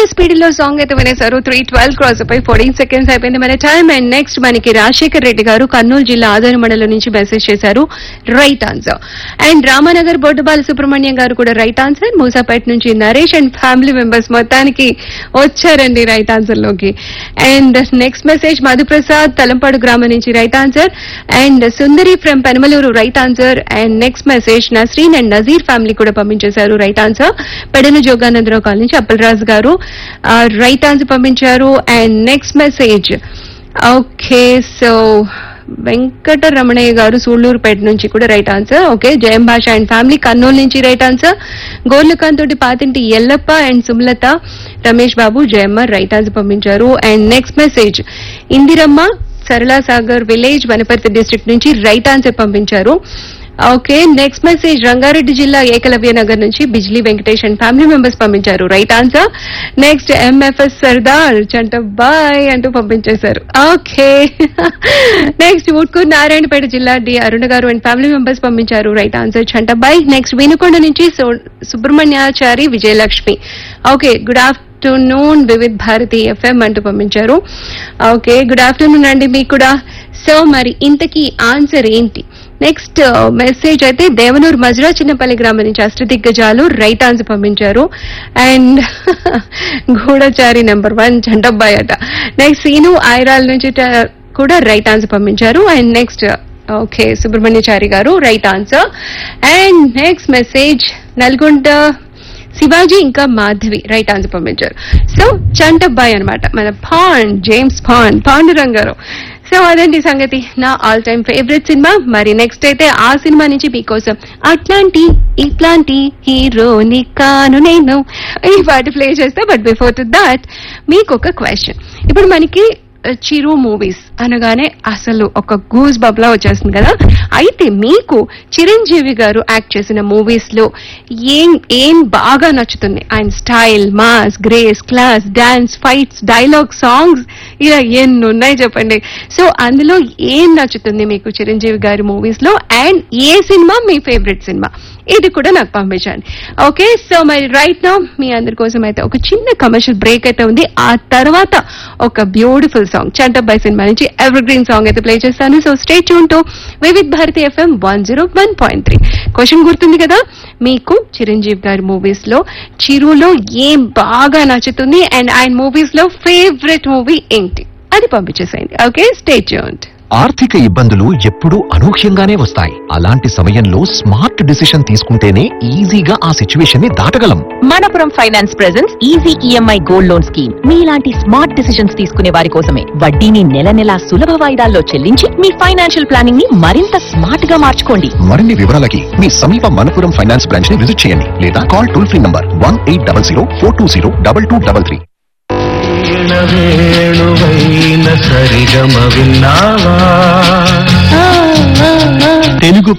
speed లో song అయితే వినేశారు త్రీ ట్వెల్వ్ క్రాస్ పై ఫోర్టీన్ సెకండ్స్ అయిపోయింది మన టైం అండ్ నెక్స్ట్ మనకి రాజశేఖర్ రెడ్డి గారు కర్నూలు జిల్లా ఆదరణ మండలం నుంచి మెసేజ్ చేశారు right answer and Ramanagar Boddubala Subrahmanyam garu కూడా రైట్ ఆన్సర్ మూసాపేట నుంచి నరేష్ అండ్ ఫ్యామిలీ మెంబర్స్ మొత్తానికి వచ్చారండి రైట్ ఆన్సర్ లోకి and next message Madhuprasad Talampadu గ్రామం నుంచి right answer and Sundari from Penamaluru right answer and next message Nasreen and Nazeer family కూడా పంపించేశారు right answer Pedana Joganandarao colony నుంచి అప్పలరాజు గారు రైట్ ఆన్సర్ పంపించారు and next message okay so Venkata Ramanaiah garu Sullurpeta నుంచి కూడా రైట్ ఆన్సర్ ఓకే జయం భాష అండ్ ఫ్యామిలీ కర్నూలు నుంచి రైట్ ఆన్సర్ గోర్లకాంత్ తోటి Pathinti Yellappa and Sumalatha Ramesh Babu Jayamma right answer పంపించారు and next message Indiramma Sarala Sagar village Wanaparthy district నుంచి రైట్ ఆన్సర్ పంపించారు ఓకే నెక్స్ట్ మెసేజ్ రంగారెడ్డి జిల్లా ఏకలవ్య నగర్ నుంచి Bijli Venkatesh and family members పంపించారు right answer next MFS Sardar Chantabbai అంటూ పంపించేశారు ఓకే నెక్స్ట్ ఊట్కూరు నారాయణపేట జిల్లా D Aruna garu and family members పంపించారు right answer Chantabbai next Vinukonda నుంచి సు- Subrahmanyachari Vijayalakshmi okay good afternoon Vividh Bharati FM అంటూ పంపించారు ఓకే గుడ్ ఆఫ్టర్నూన్ అండి మీకు కూడా సో మరి ఇంతకీ ఆన్సర్ ఏంటి నెక్స్ట్ మెసేజ్ అయితే దేవనూరు మజరా చిన్నపల్లి గ్రామం నుంచి అష్టదిగ్గజాలు రైట్ ఆన్సర్ పంపించారు and Gudachari number one Chantabbai అట నెక్స్ట్ సీను ఐరాల్ నుంచి ట- కూడా రైట్ ఆన్సర్ పంపించారు and next okay Subrahmanyachari garu right answer and next message Nalgonda Shivaji ఇంకా మాధవి రైట్ ఆన్సర్ పంపించారు సో చంటబ్బాయి అన్నమాట మన పాండ్ జేమ్స్ పాండ్ పాండురంగ్ గారు సో అదండి సంగతి నా ఆల్ టైమ్ ఫేవరెట్ సినిమా మరి నెక్స్ట్ అయితే ఆ సినిమా నుంచి మీకోసం అట్లాంటి ఇట్లాంటి హీరోని కాను నేను ఈ పాట ప్లే చేస్తా బట్ బిఫోర్ టు దాట్ మీకు ఒక క్వశ్చన్ ఇప్పుడు మనకి ఆ, చిరు మూవీస్ అనగానే అసలు ఒక గూస్ బబ్లా వచ్చేస్తుంది కదా అయితే మీకు చిరంజీవి గారు యాక్ట్ చేసిన మూవీస్ లో ఏం ఏం బాగా నచ్చుతుంది ఆయన style mass grace class dance fights dialogue songs ఇలా ఎన్ని ఉన్నాయి చెప్పండి సో అందులో ఏం నచ్చుతుంది మీకు చిరంజీవి గారి మూవీస్ లో అండ్ ఏ సినిమా మీ ఫేవరెట్ సినిమా ఇది కూడా నాకు పంపించండి ఓకే సో మరి రైట్ నౌ మీ అందరి కోసం అయితే ఒక చిన్న కమర్షియల్ బ్రేక్ అయితే ఉంది ఆ తర్వాత ఒక బ్యూటిఫుల్ సాంగ్ చంటబ్బాయి సినిమా నుంచి ఎవర్ గ్రీన్ సాంగ్ అయితే ప్లే చేస్తాను so stay tuned to Vividh Bharati FM one zero one point three question గుర్తుంది కదా మీకు చిరంజీవి గారి మూవీస్ లో చిరులో ఏం బాగా నచ్చుతుంది అండ్ ఆయన మూవీస్ లో ఫేవరెట్ మూవీ ఏంటి అది పంపించేసేయండి ఓకే స్టే ట్యూన్డ్ ఆర్థిక ఇబ్బందులు ఎప్పుడూ అనూహ్యంగానే వస్తాయి అలాంటి సమయంలో స్మార్ట్ డిసిషన్ తీసుకుంటేనే ఈజీగా ఆ సిచ్యువేషన్ ని దాటగలం Manappuram finance presence easy EMI gold loan scheme మీలాంటి స్మార్ట్ డిసిషన్స్ తీసుకునే వారి కోసమే వడ్డీని నెల నెలా సులభ వాయిదాల్లో చెల్లించి మీ ఫైనాన్షియల్ ప్లానింగ్ ని మరింత స్మార్ట్ గా మార్చుకోండి మరిన్ని వివరాలకి మీ సమీప మనపురం ఫైనాన్స్ బ్రాంచ్ ని విజిట్ చేయండి లేదా call toll free number one eight double zero four two zero double two double three వీణ వేణువైన సరిగమ విన్నావా తెలుగు